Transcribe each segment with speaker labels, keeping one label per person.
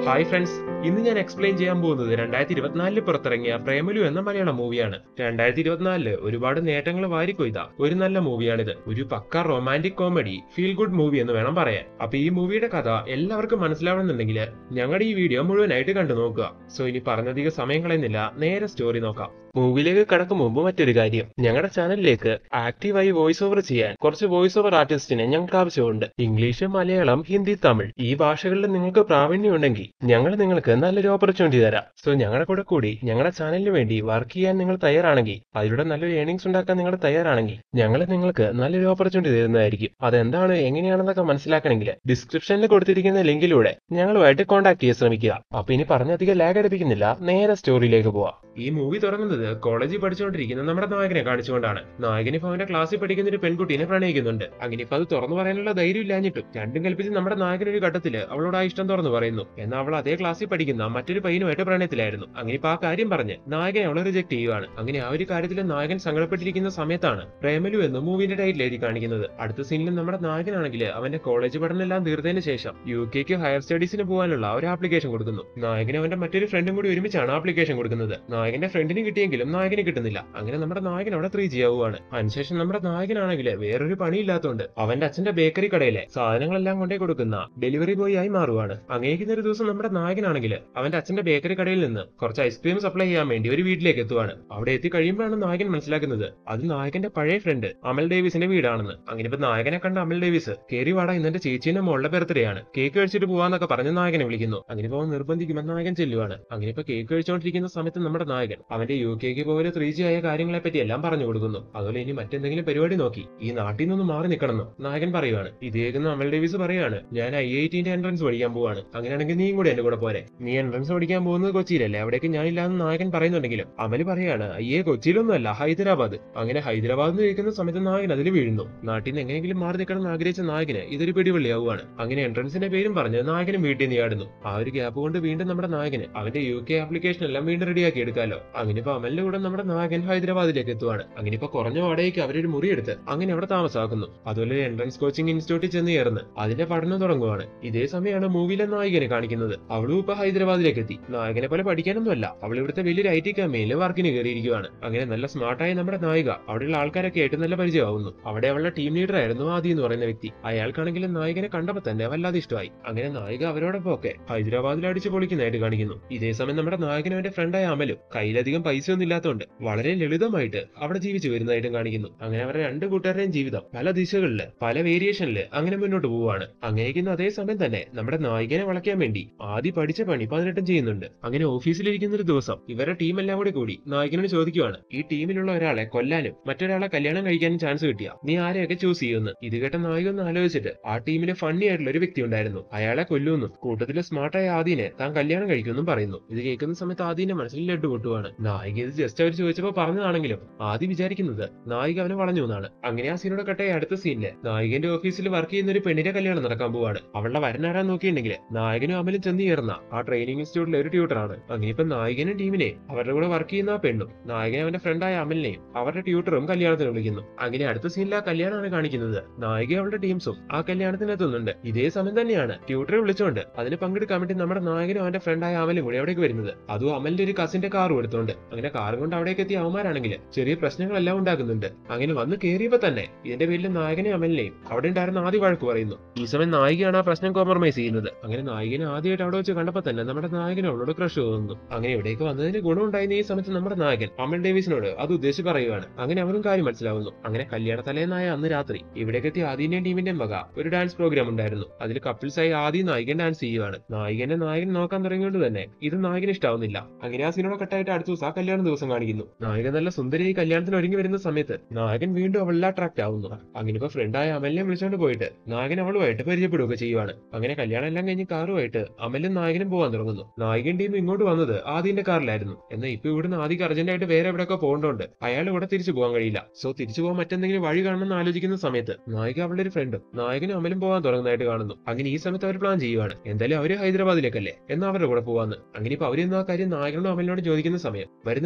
Speaker 1: hi friends ഇന്ന് ഞാൻ explain ചെയ്യാൻ പോകുന്നത് രണ്ടായിരത്തി ഇരുപത്തിനാലില് പുറത്തിറങ്ങിയ പ്രേമലു എന്ന മലയാളം മൂവിയാണ് രണ്ടായിരത്തി ഇരുപത്തിനാലില് ഒരുപാട് നേട്ടങ്ങൾ വാരിക്കൊയ്ത ഒരു നല്ല മൂവിയാണിത് ഒരു പക്ക romantic comedy feel good movie എന്ന് വേണം പറയാൻ അപ്പൊ ഈ മൂവിയുടെ കഥ എല്ലാവർക്കും മനസ്സിലാവണമെന്നുണ്ടെങ്കിൽ ഞങ്ങളുടെ ഈ വീഡിയോ മുഴുവനായിട്ട് കണ്ടു നോക്കുക സോ ഇനി പറഞ്ഞധികം സമയം കളയുന്നില്ല നേരെ സ്റ്റോറി നോക്കാം മൂവിയിലേക്ക് കടക്കും മുമ്പ് മറ്റൊരു കാര്യം ഞങ്ങളുടെ ചാനലിലേക്ക് ആക്റ്റീവായി വോയിസ് ഓവർ ചെയ്യാൻ കുറച്ച് വോയിസ് ഓവർ ആർട്ടിസ്റ്റിനെ ഞങ്ങൾക്ക് ആവശ്യമുണ്ട് ഇംഗ്ലീഷ് മലയാളം ഹിന്ദി തമിഴ് ഈ ഭാഷകളിൽ നിങ്ങൾക്ക് പ്രാവീണ്യം ഉണ്ടെങ്കിൽ ഞങ്ങൾ നിങ്ങൾക്ക് നല്ലൊരു ഓപ്പർച്യൂണിറ്റി തരാം സോ ഞങ്ങളുടെ കൂടെ കൂടി ഞങ്ങളുടെ ചാനലിന് വേണ്ടി വർക്ക് ചെയ്യാൻ നിങ്ങൾ തയ്യാറാണെങ്കിൽ അതിലൂടെ നല്ലൊരു ഏണിങ്സ് ഉണ്ടാക്കാൻ നിങ്ങൾ തയ്യാറാണെങ്കിൽ ഞങ്ങൾ നിങ്ങൾക്ക് നല്ലൊരു ഓപ്പർച്യൂണിറ്റി തരുന്നതായിരിക്കും അതെന്താണ് എങ്ങനെയാണെന്നൊക്കെ മനസ്സിലാക്കണമെങ്കിൽ ഡിസ്ക്രിപ്ഷനിൽ കൊടുത്തിരിക്കുന്ന ലിങ്കിലൂടെ ഞങ്ങളുമായിട്ട് കോൺടാക്ട് ചെയ്യാൻ ശ്രമിക്കുക അപ്പൊ ഇനി പറഞ്ഞധികം ലാഗ് അടിപ്പിക്കുന്നില്ല നേരെ സ്റ്റോറിയിലേക്ക് പോവാം ഈ മൂവി തുടങ്ങുന്നത് കോളേജിൽ പഠിച്ചുകൊണ്ടിരിക്കുന്ന നമ്മുടെ നായകനെ കാണിച്ചുകൊണ്ടാണ് നായകൻ ഇപ്പൊ അവന്റെ ക്ലാസ്സിൽ പഠിക്കുന്ന ഒരു പെൺകുട്ടീനെ പ്രണയിക്കുന്നുണ്ട് അങ്ങനെ ഇപ്പൊ അത് തുറന്നു പറയാനുള്ള ധൈര്യം ഇല്ലാഞ്ഞിട്ടും രണ്ടും കൽപ്പിച്ച് നമ്മുടെ നായകൻ ഒരു ഘട്ടത്തില് അവളോട് ആ ഇഷ്ടം തുറന്നു പറയുന്നു എന്നാൽ അവൾ അതേ ക്ലാസ്സിൽ പഠിക്കുന്ന മറ്റൊരു പയ്യനുമായിട്ട് പ്രണയത്തിലായിരുന്നു അങ്ങനെ ഇപ്പൊ ആ കാര്യം പറഞ്ഞ് നായകൻ അവളെ റിജക്ട് ചെയ്യുവാണ് അങ്ങനെ ആ ഒരു കാര്യത്തിൽ നായകൻ സങ്കടപ്പെട്ടിരിക്കുന്ന സമയത്താണ് പ്രേമലു എന്ന് മൂവിന്റെ ടൈറ്റിൽ എഴുതി കാണിക്കുന്നത് അടുത്ത സീനിൽ നമ്മുടെ നായകനാണെങ്കിൽ അവന്റെ കോളേജ് പഠനം എല്ലാം തീർത്തതിന് ശേഷം യു കെക്ക് ഹയർ സ്റ്റഡീസിന് പോകാനുള്ള ഒരു ആപ്ലിക്കേഷൻ കൊടുക്കുന്നു നായകന് അവന്റെ മറ്റൊരു ഫ്രണ്ടും കൂടി ഒരുമിച്ചാണ് ആപ്ലിക്കേഷൻ കൊടുക്കുന്നത് നായകന്റെ ഫ്രണ്ടിന് കിട്ടിയെങ്കിലും നായകന് കിട്ടുന്നില്ല അങ്ങനെ നമ്മുടെ നായകൻ അവിടെ ത്രീ ചെയ്യാവുകയാണ് അതിനുശേഷം നമ്മുടെ നായകനാണെങ്കിൽ വേറൊരു പണിയില്ലാത്തതുകൊണ്ട് അവന്റെ അച്ഛന്റെ ബേക്കറി കടയിലെ സാധനങ്ങളെല്ലാം കൊണ്ടേ കൊടുക്കുന്ന ഡെലിവറി ബോയ് ആയി മാറുവാണ് അങ്ങേക്കുന്ന ഒരു ദിവസം നമ്മുടെ നായകനാണെങ്കിൽ അവന്റെ അച്ഛന്റെ ബേക്കറി കടയിൽ നിന്ന് കുറച്ച് ഐസ്ക്രീം സപ്ലൈ ചെയ്യാൻ വേണ്ടി ഒരു വീട്ടിലേക്ക് എത്തുവാണ് അവിടെ എത്തി കഴിയുമ്പോഴാണ് നായകൻ മനസ്സിലാക്കുന്നത് അത് നായകന്റെ പഴയ ഫ്രണ്ട് അമൽ ഡേവിസിന്റെ വീടാണെന്ന് അങ്ങനെ ഇപ്പൊ നായകനെ കണ്ട അമൽ ഡേവിസ് കേറി വാടാ ഇന്നെ ചേച്ചീന്റെ മോളുടെ ബർത്ത്ഡേ ആണ് കേക്ക് കഴിച്ചിട്ട് പോവാന്നൊക്കെ പറഞ്ഞ് നായകനെ വിളിക്കുന്നു അങ്ങനെ ഇപ്പൊ അവൻ നിർബന്ധിക്കുമ്പോൾ നായകൻ ചെല്ലുവാണ് അങ്ങനെ ഇപ്പൊ കേക്ക് കഴിച്ചുകൊണ്ടിരിക്കുന്ന സമയത്ത് നമ്മുടെ നായകൻ അവന്റെ യു കെക്ക് പോലെ ത്രീ ജി ആയ കാര്യങ്ങളെ പറ്റി എല്ലാം പറഞ്ഞു കൊടുക്കുന്നു അതുപോലെ ഇനി മറ്റെന്തെങ്കിലും പരിപാടി നോക്കി ഈ നാട്ടിൽ നിന്ന് മാറി നിൽക്കണമെന്ന് നായകൻ പറയുവാണ് ഇത് കേൾക്കുന്ന അമൽ ഡേവിസ് പറയാണ് ഞാൻ ഐ ഐ ടിന്റെ എൻട്രൻസ് പഠിക്കാൻ പോവാണ് അങ്ങനെയാണെങ്കിൽ നീയും കൂടെ എന്റെ കൂടെ പോരെ നീ എൻട്രൻസ് പഠിക്കാൻ പോകുന്നത് കൊച്ചിയിലല്ലേ അവിടേക്ക് ഞാനില്ലാന്ന് നായകൻ പറയുന്നുണ്ടെങ്കിലും അമല് പറയാണ് അയ്യേ കൊച്ചിയിലൊന്നുമല്ല ഹൈദരാബാദ് അങ്ങനെ ഹൈദരാബാദ് എന്ന് കേൾക്കുന്ന സമയത്ത് നായകൻ അതിൽ വീഴുന്നു നാട്ടിൽ നിന്ന് എങ്ങനെയെങ്കിലും മാറി നിൽക്കണം എന്ന് ആഗ്രഹിച്ച നായകന് ഇതൊരു പിടിവള്ളിയാവുകയാണ് അങ്ങനെ എൻട്രൻസിന്റെ പേരും പറഞ്ഞ് നായകനും വീട്ടിൽ നിന്ന് ചാടുന്നു ആ ഒരു ഗ്യാപ്പ് കൊണ്ട് വീണ്ടും നമ്മുടെ നായകന് അവന്റെ യു കെ ആപ്ലിക്കേഷൻ എല്ലാം വീണ്ടും റെഡിയാക്കി എടുക്കാലോ അങ്ങനെ ഇപ്പൊ അമലിന്റെ കൂടെ നമ്മുടെ നായകൻ ഹൈദരാബാദിലേക്ക് എത്തുവാണ് അങ്ങനെ ഇപ്പൊ കുറഞ്ഞ വാടകയ്ക്ക് അവരൊരു മുറി എടുത്ത് അങ്ങനെ അവിടെ താമസാക്കുന്നു അതുപോലെ ഒരു എൻട്രൻസ് കോച്ചിങ് ഇൻസ്റ്റിറ്റ്യൂട്ടിൽ ചെന്ന് ചേർന്ന് അതിന്റെ പഠനം തുടങ്ങുവാണ് ഇതേ സമയമാണ് മൂവിയിലെ നായകനെ കാണിക്കുന്നത് അവളും ഇപ്പൊ ഹൈദരാബാദിലേക്ക് എത്തി നായകനെ പോലെ പഠിക്കാനൊന്നുമല്ല അവൾ ഇവിടുത്തെ വലിയൊരു ഐ ടി കമ്പനിയിൽ വർക്കിന് കയറിയിരിക്കുകയാണ് അങ്ങനെ നല്ല സ്മാർട്ടായ നമ്മുടെ നായിക അവിടെയുള്ള ആൾക്കാരൊക്കെ ആയിട്ട് നല്ല പരിചയമാവുന്നു അവിടെ അവളുടെ ടീം ലീഡർ ആയിരുന്നു ആദി എന്ന് പറയുന്ന വ്യക്തി അയാൾക്കാണെങ്കിലും നായകനെ കണ്ടപ്പോൾ തന്നെ വല്ലാതെ ഇഷ്ടമായി അങ്ങനെ നായിക അവരോടൊപ്പം ഒക്കെ ഹൈദരാബാദിൽ അടിച്ചു പൊളിക്കുന്നതായിട്ട് കാണിക്കുന്നു ഇതേ സമയം നമ്മുടെ നായകനും അവന്റെ ഫ്രണ്ടായ അമലും കയ്യിലധികം പൈസ ഒന്നും ഇല്ലാത്തതുകൊണ്ട് വളരെ ലളിതമായിട്ട് അവിടെ ജീവിച്ചു വരുന്നതായിട്ടും കാണിക്കുന്നു അങ്ങനെ അവരുടെ രണ്ട് കൂട്ടുകാരുടെയും ജീവിതം പല ദിശകളില് പല വേരിയേഷനില് അങ്ങനെ മുന്നോട്ട് പോവുകയാണ് അങ്ങനെയിരിക്കുന്ന അതേ സമയം തന്നെ നമ്മുടെ നായികനെ വളയ്ക്കാൻ വേണ്ടി ആദ്യം പഠിച്ച പണി പതിനെട്ടും ചെയ്യുന്നുണ്ട് അങ്ങനെ ഓഫീസിലിരിക്കുന്ന ഒരു ദിവസം ഇവരുടെ ടീം എല്ലാം കൂടി കൂടി നായകനോട് ചോദിക്കുവാണ് ഈ ടീമിലുള്ള ഒരാളെ കൊല്ലാനും മറ്റൊരാളെ കല്യാണം കഴിക്കാനും ചാൻസ് കിട്ടിയ നീ ആരെയൊക്കെ ചൂസ് ചെയ്യുമെന്ന് ഇത് കേട്ട നായിക ഒന്ന് ആലോചിച്ചിട്ട് ആ ടീമിലെ ഫണ്ണി ആയിട്ടുള്ള ഒരു വ്യക്തി ഉണ്ടായിരുന്നു അയാളെ കൊല്ലുമെന്നും കൂട്ടത്തിലെ സ്മാർട്ടായ ആദീനെ താൻ കല്യാണം കഴിക്കുമെന്നും പറയുന്നു ഇത് കേൾക്കുന്ന സമയത്ത് ആദീന്റെ മനസ്സിൽ ലഡ്ഡു പൊട്ടുവാണ് നായിക ഇത് ജസ്റ്റ് അവർ ചോദിച്ചപ്പോ പറഞ്ഞതാണെങ്കിലും ആദ്യം വിചാരിക്കുന്നത് നായിക അവനെ വളഞ്ഞു എന്നാണ് അങ്ങനെ ആ സീനോടെ കട്ടെ അടുത്ത സീനില് നായികന്റെ ഓഫീസിൽ വർക്ക് ചെയ്യുന്ന ഒരു പെണ്ണിന്റെ കല്യാണം നടക്കാൻ പോവാണ് അവളുടെ വരനാരാൻ നോക്കിയിട്ടുണ്ടെങ്കിൽ നായകനും അമലും ചെന്ന് ചേർന്ന ആ ട്രെയിനിങ് ഇൻസ്റ്റിറ്റ്യൂട്ടിലെ ഒരു ട്യൂട്ടറാണ് അങ്ങനെ ഇപ്പൊ നായകനും ടീമിനെ അവരുടെ കൂടെ വർക്ക് ചെയ്യുന്ന ആ പെണ്ണും നായകൻ അവന്റെ ഫ്രണ്ടായ അമലിനെയും അവരുടെ ട്യൂട്ടറും കല്യാണത്തിന് വിളിക്കുന്നു അങ്ങനെ അടുത്ത സീനിൽ ആ കല്യാണമാണ് കാണിക്കുന്നത് നായിക അവളുടെ ടീംസും ആ കല്യാണത്തിന് എത്തുന്നുണ്ട് ഇതേ സമയം തന്നെയാണ് ട്യൂട്ടറെ വിളിച്ചുകൊണ്ട് അതിന് പങ്കെടുക്കാൻ വേണ്ടി നമ്മുടെ നായകനും അവന്റെ ഫ്രണ്ടായ അമലും കൂടി അവിടേക്ക് വരുന്നത് അതും അമലിന്റെ ഒരു കസിന്റെ കാറും എടുത്തോണ്ട് അങ്ങനെ കാറും കൊണ്ട് അവിടേക്ക് എത്തിയ അവന്മാരാണെങ്കിൽ ചെറിയ പ്രശ്നങ്ങളെല്ലാം ഉണ്ടാക്കുന്നുണ്ട് അങ്ങനെ വന്ന് കയറിയപ്പോ തന്നെ ഇതിന്റെ പേരിൽ നായകനെ അമലിനെയും അവിടെ ഉണ്ടായിരുന്ന ആദ്യ വഴക്ക് പറയുന്നു ഈ സമയം നായികയാണ് ആ പ്രശ്നം കോംപ്രമൈസ് ചെയ്യുന്നത് അങ്ങനെ നായികനെ ആദ്യമായിട്ട് അവിടെ വെച്ച് കണ്ടപ്പോ തന്നെ നമ്മുടെ നായകൻ അവളോട് ക്രഷ് തോന്നുന്നു അങ്ങനെ ഇവിടേക്ക് വന്നതിന് ഗുണമുണ്ടായിരുന്ന ഈ സമയത്ത് നമ്മുടെ നായകൻ അമൽ ഡേവിസിനോട് അത് ഉദ്ദേശിച്ച് പറയുകയാണ് അങ്ങനെ അവനും കാര്യം മനസ്സിലാവുന്നു അങ്ങനെ കല്യാണ തലേന്നായ അന്ന് രാത്രി ഇവിടേക്ക് എത്തിയ ആദ്യന്റെയും ടീമിന്റെയും വക ഒരു ഡാൻസ് പ്രോഗ്രാം ഉണ്ടായിരുന്നു അതിൽ കപ്പിൾസ് ആയി ആദ്യം നായികൻ ഡാൻസ് ചെയ്യുകയാണ് നായികന്റെ നായകൻ നോക്കാൻ തുടങ്ങിയോണ്ട് തന്നെ ഇത് നായകന് ഇഷ്ടാവുന്നില്ല അങ്ങനെ ആ സീനോടെ കട്ടായിട്ട് അടുത്ത ദിവസം ആ കല്യാണ ദിവസം കാണിക്കുന്നു നായകൻ നല്ല സുന്ദരിയായി കല്യാണത്തിന് ഒരുങ്ങി വരുന്ന സമയത്ത് നായകൻ വീണ്ടും അവളിൽ അട്രാക്ട് ആവുന്നു അങ്ങനെ ഇപ്പൊ ഫ്രണ്ടായ അമലിനെ വിളിച്ചോണ്ട് പോയിട്ട് നായകൻ അവളുമായിട്ട് പരിചയപ്പെടുകയൊക്കെ ചെയ്യുവാണ് അങ്ങനെ കല്യാണം എല്ലാം കഴിഞ്ഞ് കാറുമായിട്ട് അമലും നായകനും പോകാൻ തുടങ്ങുന്നു നായകൻ ടീം ഇങ്ങോട്ട് വന്നത് ആദ്യന്റെ കാറിലായിരുന്നു എന്നാൽ ഇപ്പൊ ഇവിടുന്ന് ആദ്യം അർജന്റായിട്ട് വേറെ എവിടെയൊക്കെ പോകേണ്ടതുണ്ട് അയാൾ ഇവിടെ തിരിച്ചു പോകാൻ കഴിയില്ല സോ തിരിച്ചു പോകാൻ മറ്റെന്തെങ്കിലും വഴി കാണണമെന്ന് ആലോചിക്കുന്ന സമയത്ത് നായിക അവളുടെ ഒരു ഫ്രണ്ടും നായകനും അമലും പോകാൻ തുടങ്ങുന്നതായിട്ട് കാണുന്നു അങ്ങനെ ഈ സമയത്ത് അവർ പ്ലാൻ ചെയ്യുവാണ് എന്തായാലും അവര് ഹൈദരാബാദിലേക്കല്ലേ എന്നാ അവരുടെ കൂടെ പോവാന്ന് അങ്ങനെ ഇപ്പൊ അവരിന്ന് ആ കാര്യം നായകനോടും അമലിനോടും ചോദിക്കുന്ന സമയം വരുന്ന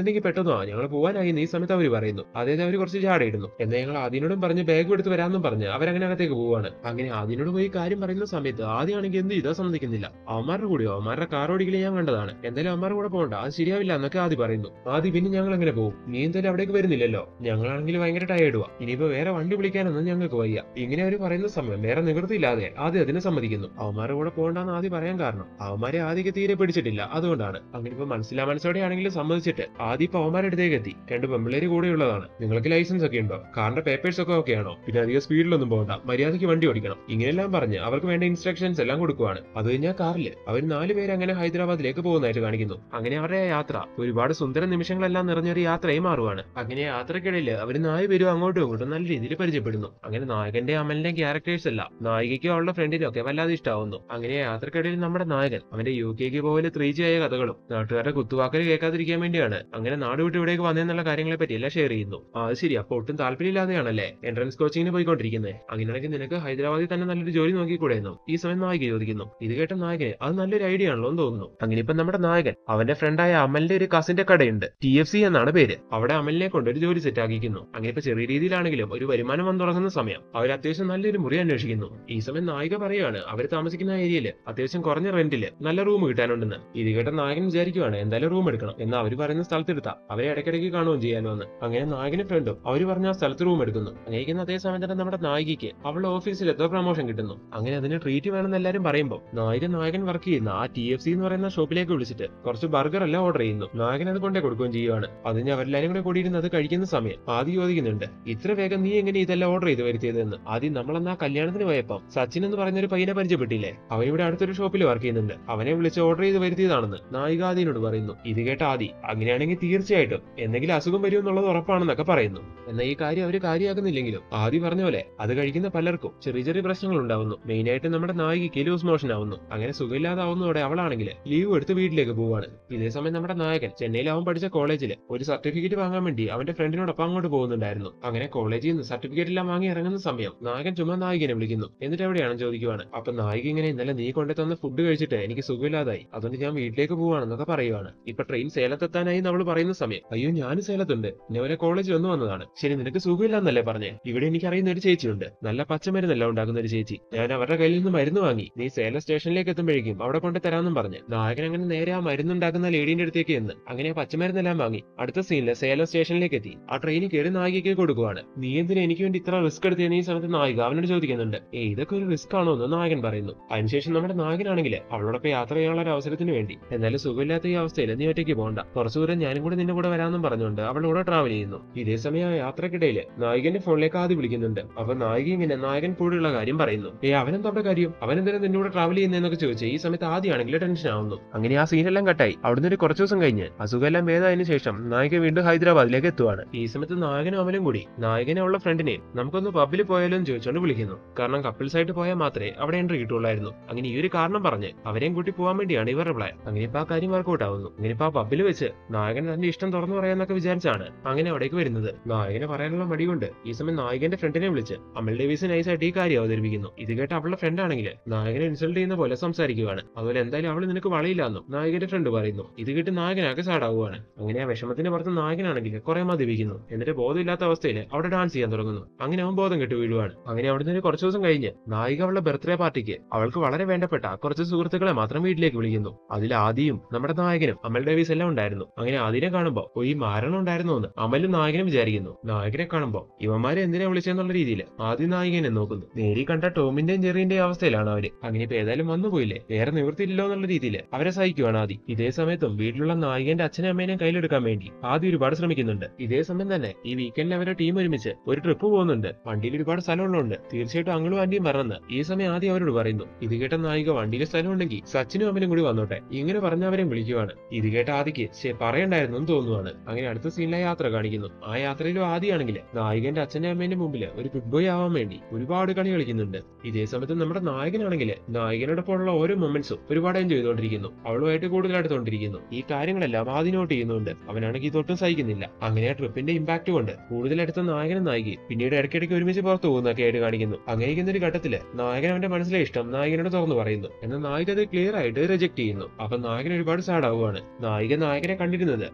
Speaker 1: പോയിട്ടുണ്ടെങ്കിൽ പെട്ടെന്നോ ഞങ്ങൾ പോവാനായി ഈ സമയത്ത് അവർ പറയുന്നു അതായത് അവർ കുറച്ച് ചാടയിടുന്നു എന്നാൽ ഞങ്ങൾ അതിനോടും പറഞ്ഞ് ബാഗ് എടുത്ത് വരാമെന്നും പറഞ്ഞ് അവരങ്ങനെ അകത്തേക്ക് പോവാണ് അങ്ങനെ അതിനോട് പോയി കാര്യം പറയുന്ന സമയത്ത് ആദ്യമാണെങ്കിൽ എന്ത് ചെയ്താൽ സമ്മതിക്കുന്നില്ല അവന്മാരുടെ കൂടെയോ അവന്മാരുടെ കാർ ഓടിക്കല് ഞാൻ കണ്ടതാണ് എന്തായാലും അവന്മാരുടെ കൂടെ പോകണ്ട അത് ശരിയാവില്ല എന്നൊക്കെ ആദ്യം പറയുന്നു ആദ്യം പിന്നെ ഞങ്ങൾ എങ്ങനെ പോകും നീ എന്തായാലും അവിടേക്ക് വരുന്നില്ലല്ലോ ഞങ്ങളാണെങ്കിൽ ഭയങ്കര ടയേർഡുവാ ഇനിയിപ്പോ വേറെ വണ്ടി വിളിക്കാനൊന്നും ഞങ്ങൾക്ക് വയ്യ ഇങ്ങനെ അവർ പറയുന്ന സമയം വേറെ നിവൃത്തിയില്ലാതെ ആദ്യം അതിനെ സമ്മതിക്കുന്നു അവന്മാരുടെ കൂടെ പോകണ്ടെന്ന് ആദ്യം പറയാൻ കാരണം അവന്മാരെ ആദ്യമൊക്കെ തീരെ പിടിച്ചിട്ടില്ല അതുകൊണ്ടാണ് അങ്ങനെ ഇപ്പൊ മനസ്സിലാ മനസ്സോടെ ആണെങ്കിലും സമ്മതിച്ചിട്ട് ആദ്യം ഇപ്പൊ അവന്മാരുടെ അടുത്തേക്ക് എത്തി രണ്ട് പെമ്പിള്ളേര് കൂടെയുള്ളതാണ് നിങ്ങൾക്ക് ലൈസൻസ് ഒക്കെ ഉണ്ടോ കാറിന്റെ പേപ്പേഴ്സ് ഒക്കെ ഓക്കെ ആണോ പിന്നെ അധികം സ്പീഡിലൊന്നും പോകണ്ട മര്യാദയ്ക്ക് വണ്ടി ഓടിക്കണം ഇങ്ങനെയെല്ലാം പറഞ്ഞ് അവർക്ക് വേണ്ട ഇൻസ്ട്രക്ഷൻസ് എല്ലാം കൊടുക്കുവാണ് അത് കഴിഞ്ഞാൽ കാറിൽ അവർ നാല് പേര് അങ്ങനെ ഹൈദരാബാദിലേക്ക് പോകുന്നതായിട്ട് കാണിക്കുന്നു അങ്ങനെ അവരുടെ യാത്ര ഒരുപാട് സുന്ദര നിമിഷങ്ങളെല്ലാം നിറഞ്ഞൊരു യാത്രയായി മാറുവാണ് അങ്ങനെ യാത്രക്കിടയിൽ അവർ നാല് പേരും അങ്ങോട്ടും ഇങ്ങോട്ടും നല്ല രീതിയിൽ പരിചയപ്പെടുന്നു അങ്ങനെ നായകന്റെ അമലിന്റെ ക്യാരക്ടേഴ്സ് എല്ലാം നായികയ്ക്കും അവളുടെ ഫ്രണ്ടിനും ഒക്കെ വല്ലാതെ ഇഷ്ടാവുന്നു അങ്ങനെ യാത്രക്കിടയിൽ നമ്മുടെ നായകൻ അവന്റെ യു കെക്ക് പോലെ ത്രീ ജി ആയ കഥകളും നാട്ടുകാരുടെ കുത്തുവാക്കൽ കേൾക്കാതിരിക്കാൻ വേണ്ടിയാണ് അങ്ങനെ നാട് വിട്ട് ഇവിടേക്ക് വന്നതെന്നുള്ള കാര്യങ്ങളെ പറ്റി എല്ലാം ഷെയർ ചെയ്യുന്നു ആ, അത് ശരി അപ്പൊ ഒട്ടും താല്പര്യമില്ലാതെയാണല്ലേ എൻട്രൻസ് കോച്ചിങ്ങിന് പോയിക്കൊണ്ടിരിക്കുന്നത് അങ്ങനെയാണെങ്കിൽ നിനക്ക് ഹൈദരാബാദിൽ തന്നെ നല്ലൊരു ജോലി നോക്കിക്കൂടെയെന്നും ഈ സമയം നായിക ചോദിക്കുന്നു ഇത് കേട്ട നായകന് അത് നല്ലൊരു ഐഡിയ ആണല്ലോ എന്ന് തോന്നുന്നു അങ്ങനെ ഇപ്പൊ നമ്മുടെ നായകൻ അവന്റെ ഫ്രണ്ടായ അമലിന്റെ ഒരു കസിന്റെ കടയുണ്ട് ടി എഫ് സി എന്നാണ് പേര് അവിടെ അമലിനെ കൊണ്ട് ഒരു ജോലി സെറ്റ് ആക്കിക്കുന്നു അങ്ങനെ ഇപ്പൊ ചെറിയ രീതിയിലാണെങ്കിലും ഒരു വരുമാനം വന്നു തുടങ്ങുന്ന സമയം അവർ അത്യാവശ്യം നല്ലൊരു മുറി അന്വേഷിക്കുന്നു ഈ സമയം നായിക പറയുകയാണ് അവർ താമസിക്കുന്ന ഏരിയയിൽ അത്യാവശ്യം കുറഞ്ഞ റെന്റില് നല്ല റൂം കിട്ടാനുണ്ടെന്ന് ഇത് കേട്ട നായകൻ വിചാരിക്കുവാണ് എന്തായാലും റൂം എടുക്കണം എന്ന് അവർ പറയുന്ന സ്ഥലത്തെടുത്താ അവരെ ഇടയ്ക്കിടയ്ക്ക് കാണുകയും ചെയ്യാലോ എന്ന് അങ്ങനെ നായകനും ഫ്രണ്ടും അവർ പറഞ്ഞ ആ സ്ഥലത്ത് റൂം എടുക്കുന്നു അങ്ങനെ അതേ സമയം തന്നെ നമ്മുടെ നായികയ്ക്ക് അവളുടെ ഓഫീസിൽ എന്തോ പ്രൊമോഷൻ കിട്ടുന്നു അങ്ങനെ അതിന് ട്രീറ്റ് വേണമെന്ന് എല്ലാവരും പറയുമ്പോൾ നായക നായകൻ വർക്ക് ചെയ്യുന്ന ആ ടി എഫ് സി എന്ന് പറയുന്ന ഷോപ്പിലേക്ക് വിളിച്ചിട്ട് കുറച്ച് ബർഗർ എല്ലാം ഓർഡർ ചെയ്യുന്നു നായകൻ അത് കൊണ്ടേ കൊടുക്കുകയും ചെയ്യുവാണ് അതിന് അവരെല്ലാരും കൂടെ കൂടിയിരുന്ന് അത് കഴിക്കുന്ന സമയം ആദ്യം ചോദിക്കുന്നുണ്ട് ഇത്ര വേഗം നീ എങ്ങനെ ഇതെല്ലാം ഓർഡർ ചെയ്ത് വരുത്തിയതെന്ന് ആദ്യം നമ്മളന്ന് ആ കല്യാണത്തിന് പോയപ്പം സച്ചിൻ എന്ന് പറഞ്ഞൊരു പയ്യനെ പരിചയപ്പെട്ടില്ലേ അവൻ ഇവിടെ അടുത്തൊരു ഷോപ്പിൽ വർക്ക് ചെയ്യുന്നുണ്ട് അവനെ വിളിച്ച് ഓർഡർ ചെയ്ത് വരുത്തിയതാണെന്ന് നായിക ആദിനോട് പറയുന്നു ഇത് കേട്ട ആദി അങ്ങനെയാണെങ്കിൽ തീർച്ചയായിട്ടും എന്തെങ്കിലും അസുഖം വരും എന്നുള്ളത് ഉറപ്പാണെന്നൊക്കെ പറയുന്നു എന്നാൽ ഈ കാര്യം അവര് കാര്യമാക്കുന്നില്ലെങ്കിലും ആദ്യം പറഞ്ഞ പോലെ അത് കഴിക്കുന്ന പലർക്കും ചെറിയ ചെറിയ പ്രശ്നങ്ങൾ ഉണ്ടാവുന്നു മെയിൻ ആയിട്ട് നമ്മുടെ നായികയ്ക്ക് ലൂസ് മോഷൻ ആവുന്നു അങ്ങനെ സുഖമില്ലാതാവുന്നതോടെ അവളാണെങ്കിൽ ലീവ് എടുത്ത് വീട്ടിലേക്ക് പോവാണ് ഇതേ സമയം നമ്മുടെ നായകൻ ചെന്നൈയിൽ അവൻ പഠിച്ച കോളേജിൽ ഒരു സർട്ടിഫിക്കറ്റ് വാങ്ങാൻ വേണ്ടി അവന്റെ ഫ്രണ്ടിനോടൊപ്പം അങ്ങോട്ട് പോകുന്നുണ്ടായിരുന്നു അങ്ങനെ കോളേജിൽ നിന്ന് സർട്ടിഫിക്കറ്റ് എല്ലാം വാങ്ങി ഇറങ്ങുന്ന സമയം നായകൻ ചുമ്മാ നായികനെ വിളിക്കുന്നു എന്നിട്ട് എവിടെയാണെന്ന് ചോദിക്കുവാണ് അപ്പൊ നായിക ഇങ്ങനെ ഇന്നലെ നീ കൊണ്ടു തന്ന ഫുഡ് കഴിച്ചിട്ട് എനിക്ക് സുഖമില്ലാതായി അതുകൊണ്ട് ഞാൻ വീട്ടിലേക്ക് പോവാണെന്നൊക്കെ പറയുവാണ് ഇപ്പൊ ട്രെയിൻ സേലത്തെത്താനായി നമ്മൾ പറയുന്ന സമയം അയ്യോ ഞാൻ സേലത്തുണ്ട് ഇന്നവരെ കോളേജിൽ ഒന്ന് വന്നതാണ് ശരി നിനക്ക് സുഖമില്ലാന്നല്ലേ പറഞ്ഞേ ഇവിടെ എനിക്ക് അറിയുന്ന ഒരു ചേച്ചിയുണ്ട് നല്ല പച്ചമരുന്നെല്ലാം ഉണ്ടാക്കുന്ന ഒരു ചേച്ചി ഞാൻ അവരുടെ കയ്യിൽ നിന്ന് മരുന്ന് വാങ്ങി നീ സേലം സ്റ്റേഷനിലേക്ക് എത്തുമ്പോഴേക്കും അവിടെ കൊണ്ട് തരാമെന്നും പറഞ്ഞ് നായകൻ അങ്ങനെ നേരെ ആ മരുന്നുണ്ടാക്കുന്ന ലേഡീന്റെ അടുത്തേക്ക് എന്ന് അങ്ങനെ ആ പച്ചമരുന്നെല്ലാം വാങ്ങി അടുത്ത സീനില് സേലം സ്റ്റേഷനിലേക്ക് എത്തി ആ ട്രെയിനിൽ കയറി നായികയ്ക്ക് കൊടുക്കുവാണ് നീ എന്തിനാ എനിക്ക് വേണ്ടി ഇത്ര റിസ്ക് എടുത്തതെന്ന് ഈ സമയത്ത് നായിക അവനോട് ചോദിക്കുന്നുണ്ട് ഏ ഇതൊക്കെ ഒരു റിസ്ക് ആണോ എന്ന് നായകൻ പറയുന്നു അതിനുശേഷം നമ്മുടെ നായകനാണെങ്കിൽ അവളോടൊപ്പം യാത്ര ചെയ്യാനുള്ള ഒരു അവസരത്തിന് വേണ്ടി എന്നാലും സുഖമില്ലാത്ത ഈ അവസ്ഥയിൽ നീ ഒറ്റയ്ക്ക് പോകണ്ട കുറച്ചു ദൂരം ഞാനും കൂടെ നിന്റെ കൂടെ വരാമെന്നും പറഞ്ഞുകൊണ്ട് അവളോട് ട്രാവൽ ചെയ്യുന്നു ഇതേ സമയം ആ യാത്രക്കിടയിൽ നായകന്റെ ഫോണിലേക്ക് ആദ്യം വിളിക്കുന്നുണ്ട് അപ്പൊ നായിക ഇങ്ങനെ നായകൻ കൂടെയുള്ള കാര്യം പറയുന്നു ഏ അവനെന്താ അവിടെ കാര്യം അവൻ എന്തിനാ നിന്റെ കൂടെ ട്രാവൽ ചെയ്യുന്നതെന്നൊക്കെ ചോദിച്ചു ഈ സമയത്ത് ആദ്യമാണെങ്കിൽ ടെൻഷൻ ആവുന്നു അങ്ങനെ ആ സീനെല്ലാം കട്ടായി അവിടുന്ന് ഒരു കുറച്ചു ദിവസം കഴിഞ്ഞ് അസുഖമെല്ലാം ഭേദമായതിനു ശേഷം നായിക വീണ്ടും ഹൈദരാബാദിലേക്ക് എത്തുവാണ് ഈ സമയത്ത് നായകനും അവനും കൂടി നായകനെ ഉള്ള ഫ്രണ്ടിനെ നമുക്കൊന്ന് പബ്ബിൽ പോയാലോ എന്ന് ചോദിച്ചുകൊണ്ട് വിളിക്കുന്നു കാരണം കപ്പിൾസ് ആയിട്ട് പോയാൽ മാത്രമേ അവിടെ എൻട്രി കിട്ടുള്ളായിരുന്നു അങ്ങനെ ഈ ഒരു കാരണം പറഞ്ഞ് അവരെയും കൂട്ടി പോകാൻ വേണ്ടിയാണ് ഇവരുടെ പ്ലാൻ അങ്ങനെ ഇപ്പൊ ആ കാര്യം വർക്കൗട്ട് ആവുന്നു അങ്ങനെ ഇപ്പൊ ആ പബ്ബിൽ വെച്ച് നായകൻ തന്റെ ഇഷ്ടം തുറന്നു പറയാന്നൊക്കെ വിചാരിച്ചാണ് അങ്ങനെ അവിടേക്ക് വരുന്നത് നായകനെ പറയാനുള്ള മടി കൊണ്ട് ഈ സമയം നായകന്റെ ഫ്രണ്ടിനെ വിളിച്ച് അമൽ ഡേവിസ് നൈസായിട്ട് ഈ കാര്യം അവതരിപ്പിക്കുന്നു ഇത് കേട്ട് അവളുടെ ഫ്രണ്ട് ആണെങ്കിൽ നായകനെ ഇൻസൾട്ട് ചെയ്യുന്ന പോലെ സംസാരിക്കുകയാണ് അതുപോലെ എന്തായാലും അവള് നിനക്ക് വളയില്ലാന്നും നായകന്റെ ഫ്രണ്ട് പറയുന്നു ഇത് കേട്ട് നായകനാകെ സാഡാവുകയാണ് അങ്ങനെ ആ വിഷമത്തിന്റെ പുറത്ത് നായകനാണെങ്കിൽ കുറെ മതിപ്പിക്കുന്നു എന്നിട്ട് ബോധമില്ലാത്ത അവസ്ഥയിൽ അവിടെ ഡാൻസ് ചെയ്യാൻ തുടങ്ങുന്നു അങ്ങനെ അവൻ ബോധം കെട്ട് വീഴുവാണ് അങ്ങനെ അവിടുന്ന് ഒരു കുറച്ച് ദിവസം കഴിഞ്ഞ് നായിക അവളുടെ ബർത്ത്ഡേ പാർട്ടിക്ക് അവൾക്ക് വളരെ വേണ്ടപ്പെട്ട കുറച്ച് സുഹൃത്തുക്കളെ മാത്രം വീട്ടിലേക്ക് വിളിക്കുന്നു അതിൽ ആദിയും നമ്മുടെ നായകനും അമൽ ഡേവിസ് എല്ലാം ഉണ്ടായിരുന്നു അങ്ങനെ ആദിനെ കാണുമ്പോ "ഓ, ഈ മാരണം ഉണ്ടായിരുന്നു എന്ന് അമലും നായകനും വിചാരിക്കുന്നു നായകനെ കാണുമ്പോ ഇവന്മാരെ എന്തിനാ വിളിച്ചെന്നുള്ള രീതിയിൽ ആദ്യം നായികനെ നോക്കുന്നു നേരി കണ്ട ടോമിന്റെയും ജെറിന്റെയും അവസ്ഥയിലാണ് അവര് അങ്ങനെ ഇപ്പൊ ഏതായാലും വന്നു പോയില്ലേ വേറെ നിവൃത്തിയില്ലല്ലോ എന്നുള്ള രീതിയിൽ അവരെ സഹിക്കുവാണ് ആദി ഇതേ സമയത്തും വീട്ടിലുള്ള നായികന്റെ അച്ഛനും അമ്മേനെയും കയ്യിലെടുക്കാൻ വേണ്ടി ആദ്യം ഒരുപാട് ശ്രമിക്കുന്നുണ്ട് ഇതേ സമയം തന്നെ ഈ വീക്കെൻഡിൽ അവരുടെ ടീം ഒരുമിച്ച് ഒരു ട്രിപ്പ് പോകുന്നുണ്ട് വണ്ടിയിൽ ഒരുപാട് സ്ഥലമുള്ളതുകൊണ്ട് തീർച്ചയായിട്ടും അങ്ങളും ആന്റിയും വരണമെന്ന് ഈ സമയം ആദ്യം അവരോട് പറയുന്നു ഇത് കേട്ട നായിക വണ്ടിയിൽ സ്ഥലം ഉണ്ടെങ്കിൽ സച്ചിനും അമ്മനും കൂടി വന്നോട്ടെ ഇങ്ങനെ പറഞ്ഞ അവരെയും വിളിക്കുവാണ് ഇത് കേട്ട ആദിക്ക് ശേ പറയണ്ടായിരുന്നു എന്ന് തോന്നുവാണ് അങ്ങനെ അടുത്ത സീനിലെ യാത്ര കാണിക്കുന്നു ആ യാത്രയിലും ആദ്യമാണെങ്കിൽ നായികന്റെ അച്ഛന്റെ അമ്മേന്റെ മുമ്പിൽ ഒരു ഗുഡ് ബോയ് ആവാൻ വേണ്ടി ഒരുപാട് കളി കളിക്കുന്നുണ്ട് ഇതേ സമയത്ത് നമ്മുടെ നായകനാണെങ്കിൽ നായകനോടൊപ്പമുള്ള ഓരോ മൊമെന്റ്സും ഒരുപാട് എൻജോയ് ചെയ്തുകൊണ്ടിരിക്കുന്നു അവളുമായിട്ട് കൂടുതൽ അടുത്തോണ്ടിരിക്കുന്നു ഈ കാര്യങ്ങളെല്ലാം ആദ്യം നോട്ട് ചെയ്യുന്നുണ്ട് അവനാണെങ്കിൽ ഇതൊട്ടും സഹിക്കുന്നില്ല അങ്ങനെ ആ ട്രിപ്പിന്റെ ഇമ്പാക്ട് കൊണ്ട് കൂടുതൽ അടുത്ത നായകനും നായികി പിന്നീട് ഇടയ്ക്കിടയ്ക്ക് ഒരുമിച്ച് പുറത്തു പോകുന്നൊക്കെ ആയിട്ട് കാണിക്കുന്നു അങ്ങനെ ഇരിക്കുന്ന ഒരു ഘട്ടത്തില് നായകൻ അവന്റെ മനസ്സിലെ ഇഷ്ടം നായകനോട് തുറന്നു പറയുന്നു എന്നാൽ നായിക അത് ക്ലിയർ ആയിട്ട് റിജക്ട് ചെയ്യുന്നു അപ്പൊ നായകൻ ഒരുപാട് സാഡ് ആവുകയാണ് നായിക നായകനെ കണ്ടിരുന്നത്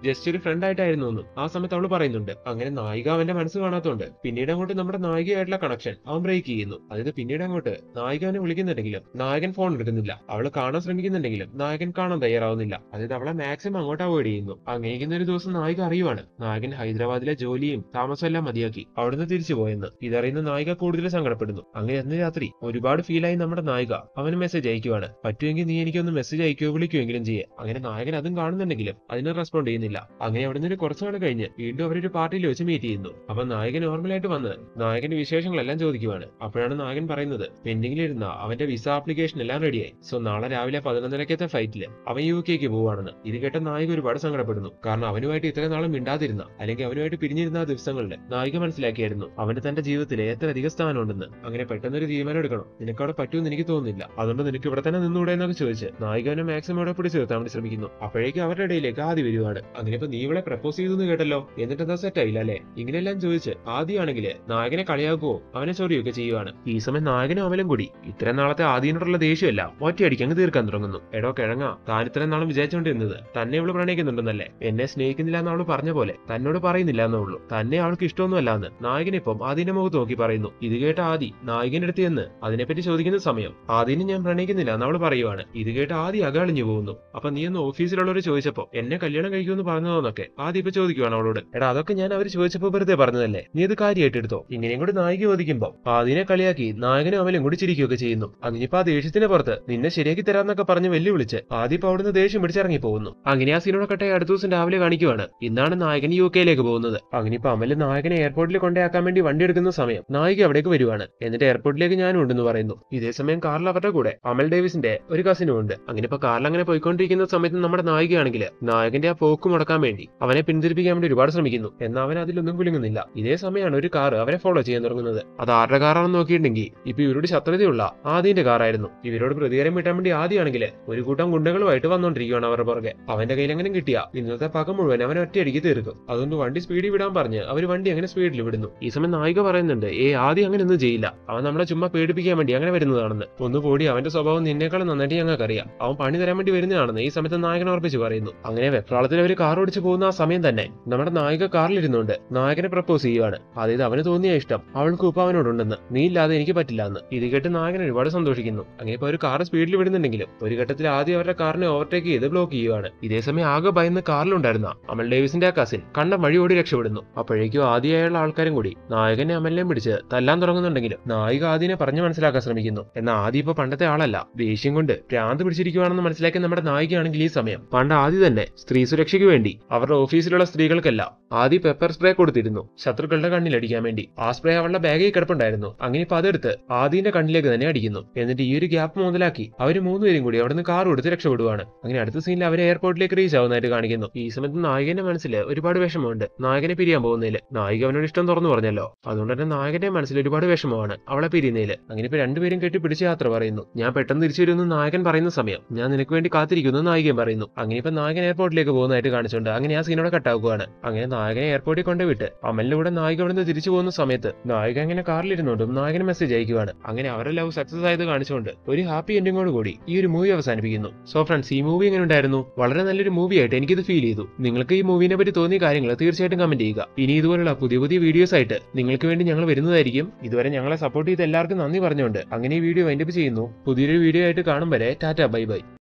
Speaker 1: ജസ്റ്റ് ഒരു ഫ്രണ്ട് ആയിട്ടായിരുന്നു എന്നും ആ സമയത്ത് അവള് പറയുന്നുണ്ട് അങ്ങനെ നായിക അവന്റെ മനസ്സ് കാണാത്തോണ്ട് പിന്നീട് അങ്ങോട്ട് നമ്മുടെ നായികയായിട്ടുള്ള കണക്ഷൻ അവൻ ബ്രേക്ക് ചെയ്യുന്നു അതായത് പിന്നീട് അങ്ങോട്ട് നായിക അവനെ വിളിക്കുന്നുണ്ടെങ്കിലും നായകൻ ഫോൺ എടുക്കുന്നില്ല അവള് കാണാൻ ശ്രമിക്കുന്നുണ്ടെങ്കിലും നായകൻ കാണാൻ തയ്യാറാവുന്നില്ല അതായത് അവളെ മാക്സിമം അങ്ങോട്ട് അവോയ്ഡ് ചെയ്യുന്നു അങ്ങനെയിരിക്കുന്ന ഒരു ദിവസം നായിക അറിയുവാണ് നായകൻ ഹൈദരാബാദിലെ ജോലിയും താമസം എല്ലാം മതിയാക്കി അവിടുന്ന് തിരിച്ചു പോയെന്ന് ഇതറിയുന്ന നായിക കൂടുതൽ സങ്കടപ്പെടുന്നു അങ്ങനെ അന്ന് രാത്രി ഒരുപാട് ഫീലായി നമ്മുടെ നായിക അവന് മെസ്സേജ് അയക്കുവാണ് പറ്റുമെങ്കിൽ നീ എനിക്കൊന്ന് മെസ്സേജ് അയക്കുകയോ വിളിക്കുകയെങ്കിലും ചെയ്യേ അങ്ങനെ നായകൻ അതും കാണുന്നുണ്ടെങ്കിലും അതിന് റെസ്പോണ്ട് ചെയ്യുന്നില്ല അങ്ങനെ അവിടെ നിന്ന് കുറച്ചു നാൾ കഴിഞ്ഞ് വീണ്ടും അവരൊരു പാർട്ടിയിൽ വെച്ച് മീറ്റ് ചെയ്യുന്നു അപ്പൊ നായകൻ നോർമലായിട്ട് വന്ന് നായകന്റെ വിശേഷങ്ങളെല്ലാം ചോദിക്കുവാണ് അപ്പോഴാണ് നായകൻ പറയുന്നത് പെൻഡിങ്ങിലിരുന്ന അവന്റെ വിസ ആപ്ലിക്കേഷൻ എല്ലാം റെഡിയായി സോ നാളെ രാവിലെ പതിനൊന്നരക്കത്തെ ഫ്ലൈറ്റില് അവൻ യു കെക്ക് പോവാണെന്ന് ഇത് കേട്ട നായിക ഒരുപാട് സങ്കടപ്പെടുന്നു കാരണം അവനുമായിട്ട് ഇത്രയും നാളും മിണ്ടാതിരുന്ന അല്ലെങ്കിൽ അവനുമായിട്ട് പിരിഞ്ഞിരുന്ന ആ ദിവസങ്ങളിൽ നായിക മനസ്സിലാക്കിയായിരുന്നു അവന് തന്റെ ജീവിതത്തിൽ എത്ര അധിക സ്ഥാനമുണ്ടെന്ന് അങ്ങനെ പെട്ടെന്നൊരു തീരുമാനം എടുക്കണം നിനക്ക് അവിടെ പറ്റുമെന്ന് എനിക്ക് തോന്നുന്നില്ല അതുകൊണ്ട് നിനക്ക് ഇവിടെ തന്നെ നിന്നൂടെ എന്നൊക്കെ ചോദിച്ച് നായിക അവനെ മാക്സിമം അവിടെ പിടിച്ചു നിർത്താൻ വേണ്ടി ശ്രമിക്കുന്നു അപ്പോഴേക്കും അവരുടെ ഇടയിലേക്ക് ആദ്യ വരുവാണ് അങ്ങനെ ഇപ്പൊ നീ ഇവളെ പ്രപ്പോസ് ചെയ്തു എന്ന് കേട്ടല്ലോ എന്നിട്ട് എന്താ സെറ്റ് ആയില്ല അല്ലെ ഇങ്ങനെയെല്ലാം ചോദിച്ച് ആദ്യമാണെങ്കിൽ നായകനെ കളിയാക്കുവോ അവനെ ചൊറിയൊക്കെ ചെയ്യുവാണ് ഈ സമയം നായകനും അവലും കൂടി ഇത്രയും നാളത്തെ ആദ്യനോടുള്ള ദേഷ്യമല്ല ഒറ്റയടിക്ക് അങ്ങ് തീർക്കാൻ തുടങ്ങുന്നു എടോ കിഴങ്ങ താൻ ഇത്രയും നാളും വിചാരിച്ചുകൊണ്ടിരുന്നത് തന്നെ ഇവള് പ്രണയിക്കുന്നുണ്ടെന്നല്ലേ എന്നെ സ്നേഹിക്കുന്നില്ല എന്ന് അവള് പറഞ്ഞ പോലെ തന്നോട് പറയുന്നില്ല എന്നേ ഉള്ളൂ തന്നെ അവൾക്ക് ഇഷ്ടമൊന്നുമല്ല എന്ന് നായകനിപ്പം ആദിന്റെ മുഖത്ത് നോക്കി പറയുന്നു ഇത് കേട്ട ആദി നായകന്റെ അടുത്ത് ചെന്ന് അതിനെപ്പറ്റി ചോദിക്കുന്ന സമയം ആദിനെ ഞാൻ പ്രണയിക്കുന്നില്ല എന്ന് അവള് പറയുവാണ് ഇത് കേട്ട് ആദി അകാളിഞ്ഞു പോകുന്നു അപ്പൊ നീ ഒന്ന് ഓഫീസിലുള്ളവർ ചോദിച്ചപ്പോ എന്നെ കല്യാണം കഴിക്കുമെന്ന് പറഞ്ഞതോന്നൊക്കെ ആദ്യം ഇപ്പൊ ചോദിക്കുവാണ് അവളോട് എടാ അതൊക്കെ ഞാൻ അവർ ചോദിച്ചപ്പോ വെറുതെ പറഞ്ഞതല്ലേ നീ ഇത് കാര്യമായിട്ട് എടുത്തോ ഇങ്ങനെയും കൂടി നായിക ചോദിക്കുമ്പോ ആദിനെ കളിയാക്കി നായകനും അവലും കൂടി ചിരിക്കുകയൊക്കെ ചെയ്യുന്നു അങ്ങനിപ്പോ ആ ദേഷ്യത്തിന് പുറത്ത് നിന്നെ ശരിയാക്കി തരാന്നൊക്കെ പറഞ്ഞ് വെല്ലുവിളിച്ച് ആദ്യം ഇപ്പൊ അവിടുന്ന് ദേഷ്യം പിടിച്ചിറങ്ങി പോകുന്നു അങ്ങനെ ആ സീനോടെ കട്ടെ അടുത്ത ദിവസം രാവിലെ കാണിക്കുവാണ് ഇന്നാണ് നായകൻ യു കെയിലേക്ക് പോകുന്നത് അങ്ങനെ ഇപ്പൊ അമല് നായകനെ എയർപോർട്ടിൽ കൊണ്ടാക്കാൻ വേണ്ടി വണ്ടി എടുക്കുന്ന സമയം നായിക അവിടേക്ക് വരുവാണ് എന്നിട്ട് എയർപോർട്ടിലേക്ക് ഞാനും ഉണ്ടെന്ന് പറയുന്നു ഇതേ സമയം കാറിൽ അവരുടെ കൂടെ അമൽ ഡേവിസിന്റെ ഒരു കസിനും ഉണ്ട് അങ്ങനെ ഇപ്പൊ കാറിൽ അങ്ങനെ പോയിക്കൊണ്ടിരിക്കുന്ന സമയത്ത് നമ്മുടെ നായികയാണെങ്കിൽ നായകന്റെ ആ പോക്ക് മുടക്കാൻ വേണ്ടി അവനെ പിന്തിരിപ്പിക്കാൻ വേണ്ടി ഒരുപാട് ശ്രമിക്കുന്നു എന്നാൽ അവൻ അതിലൊന്നും കുലുങ്ങുന്നില്ല ഇതേ സമയമാണ് ഒരു കാർ അവരെ ഫോളോ ചെയ്യാൻ തുടങ്ങുന്നത് അത് ആരുടെ കാറാണെന്ന് നോക്കിയിട്ടുണ്ടെങ്കിൽ ഇപ്പൊ ഇവരോട് ശത്രുതയുള്ള ആദ്യന്റെ കാറായിരുന്നു ഇവരോട് പ്രതികാരം വീട്ടാൻ വേണ്ടി ആദ്യമാണെങ്കിൽ ഒരു കൂട്ടം ഗുണ്ടകളുമായിട്ട് വന്നോണ്ടിരിക്കുകയാണ് അവരുടെ പുറകെ അവന്റെ കയ്യിൽ എങ്ങനെ കിട്ടിയ ഇന്നത്തെ പക മുഴുവൻ അവൻ ഒറ്റയടിക്ക് തീർക്കും അതുകൊണ്ട് വണ്ടി സ്പീഡിൽ വിടാൻ പറഞ്ഞ് അവർ വണ്ടി അങ്ങനെ സ്പീഡിൽ വിടുന്നു ഈ സമയം നായിക പറയുന്നുണ്ട് ഏ ആദ്യം അങ്ങനെ ഒന്നും ചെയ്യില്ല അവൻ നമ്മളെ ചുമ്മാ പേടിപ്പിക്കാൻ വേണ്ടി അങ്ങനെ വരുന്നതാണെന്ന് ഒന്ന് പോടി അവന്റെ സ്വഭാവം നിന്നേക്കാളും നന്നായിട്ട് ഞങ്ങൾക്ക് അറിയാം അവൻ പണി തരാൻ വേണ്ടി വരുന്നതാണെന്ന് ഈ സമയത്ത് നായകൻ ഓർപ്പിച്ച് പറയുന്നു അങ്ങനെ വെപ്രാളത്തിൽ അവർ കാർ ഓടിച്ച് പോകുന്ന ആ സമയം തന്നെ നമ്മുടെ നായിക കാറിലിരുന്നുകൊണ്ട് നായകനെ പ്രപ്പോസ് ചെയ്യുവാണ് അതായത് അവന് തോന്നിയ ഇഷ്ടം അവൾക്ക് ഇപ്പൊ അവനോടുണ്ടെന്ന് നീ ഇല്ലാതെ എനിക്ക് പറ്റില്ല എന്ന് ഇത് കേട്ട് നായകൻ ഒരുപാട് സന്തോഷിക്കുന്നു അങ്ങനെ ഇപ്പൊ ഒരു കാർ സ്പീഡിൽ വിടുന്നുണ്ടെങ്കിലും ഒരു ഘട്ടത്തിൽ ആദ്യം അവരുടെ കാറിനെ ഓവർടേക്ക് ചെയ്ത് ബ്ലോക്ക് ചെയ്യുവാണ് ഇതേ സമയം ആകെ ഭയന്ന് കാറിലുണ്ടായിരുന്ന അമൽ ഡേവിസിന്റെ ആ കസിൻ കണ്ട വഴി ഓടി രക്ഷപ്പെടുന്നു അപ്പോഴേക്കും ആദ്യമായുള്ള ആൾക്കാരും കൂടി നായകനെ അമലിനെയും പിടിച്ച് തല്ലാൻ തുടങ്ങുന്നുണ്ടെങ്കിലും നായിക ആദ്യനെ പറഞ്ഞു മനസ്സിലാക്കാൻ ശ്രമിക്കുന്നു എന്നാൽ ആദ്യം ഇപ്പൊ പണ്ടത്തെ ആളല്ല ദേഷ്യം കൊണ്ട് ഭ്രാന്ത് പിടിച്ചിരിക്കുവാണെന്ന് മനസ്സിലാക്കി നമ്മുടെ നായികയാണെങ്കിൽ ഈ സമയം പണ്ട് ആദ്യം തന്നെ സ്ത്രീ സുരക്ഷയ്ക്ക് വേണ്ടി അവരുടെ ഓഫീസിലുള്ള സ്ത്രീകൾക്കെല്ലാം ആദ്യം പെപ്പർ സ്പ്രേ കൊടുത്തിരുന്നു ശത്രുക്കളുടെ കണ്ണിലടിക്കാൻ വേണ്ടി ആ സ്പ്രേ അവളുടെ ബാഗിൽ കിടപ്പുണ്ടായിരുന്നു അങ്ങനെ ഇപ്പൊ അതെടുത്ത് ആദ്യന്റെ കണ്ണിലേക്ക് തന്നെ അടിക്കുന്നു എന്നിട്ട് ഈ ഒരു ഗ്യാപ്പ് മുതലാക്കി അവര് മൂന്നുപേരും കൂടി അവിടുന്ന് കാർ കൊടുത്ത് രക്ഷപ്പെടുവാണ് അങ്ങനെ അടുത്ത സീനിൽ അവരെ എയർപോർട്ടിലേക്ക് റീച്ച് ആവുന്നതായിട്ട് കാണിക്കുന്നു ഈ സമയത്ത് നായകന്റെ മനസ്സിൽ ഒരുപാട് വിഷമമുണ്ട് നായകനെ പിരിയാൻ പോകുന്നതിൽ നായിക അവനോട് ഇഷ്ടം തുറന്നു പറഞ്ഞല്ലോ അതുകൊണ്ട് തന്നെ നായകന്റെ മനസ്സിൽ ഒരുപാട് വിഷമമാണ് അവളെ പിരിയുന്നതിൽ അങ്ങനെ ഇപ്പൊ രണ്ടുപേരും കെട്ടി പിടിച്ച് യാത്ര പറയുന്നു ഞാൻ പെട്ടെന്ന് തിരിച്ചു വരുമെന്ന് നായകൻ പറയുന്ന സമയം ഞാൻ നിനക്ക് വേണ്ടി കാത്തിരിക്കുന്നു എന്ന് നായികൻ പറയുന്നു അങ്ങനെ ഇപ്പൊ നായകൻ എയർപോർട്ടിലേക്ക് പോകുന്നതായിട്ട് കാണിച്ചുകൊണ്ട് അങ്ങനെ ആ സീനോടെ കട്ടാക്കുകയാണ് അങ്ങനെ നായകനെ എയർപോർട്ടിൽ കൊണ്ടുവിട്ട് അമലിന്റെ കൂടെ നായിക അവിടുന്ന് തിരിച്ചു പോകുന്ന സമയത്ത് നായിക അങ്ങനെ കാറിലിരുന്നുകൊണ്ടും നായകന് മെസ്സേജ് അയക്കുവാണ് അങ്ങനെ അവരുടെ ലവ് സക്സസ് ആയത് കാണിച്ചുകൊണ്ട് ഒരു ഹാപ്പി എൻഡിങ്ങോട് കൂടി ഈ ഒരു മൂവി അവസാനിപ്പിക്കുന്നു സോ ഫ്രണ്ട്സ് ഈ മൂവി എങ്ങനെ ഉണ്ടായിരുന്നു വളരെ നല്ലൊരു മൂവി ആയിട്ട് എനിക്കിത് ഫീൽ ചെയ്തു നിങ്ങൾക്ക് ഈ മൂവിനെ പറ്റി തോന്നിയ കാര്യങ്ങൾ തീർച്ചയായിട്ടും കമന്റ് ചെയ്യുക ഇനി ഇതുപോലുള്ള പുതിയ പുതിയ വീഡിയോസ് ആയിട്ട് നിങ്ങൾക്ക് വേണ്ടി ഞങ്ങൾ വരുന്നതായിരിക്കും ഇതുവരെ ഞങ്ങളെ സപ്പോർട്ട് ചെയ്ത എല്ലാവർക്കും നന്ദി പറഞ്ഞുകൊണ്ട് അങ്ങനെ ഈ വീഡിയോ വൈൻഡപ്പ് ചെയ്യുന്നു പുതിയൊരു വീഡിയോ ആയിട്ട് കാണും വരെ ടാറ്റ ബൈ ബൈ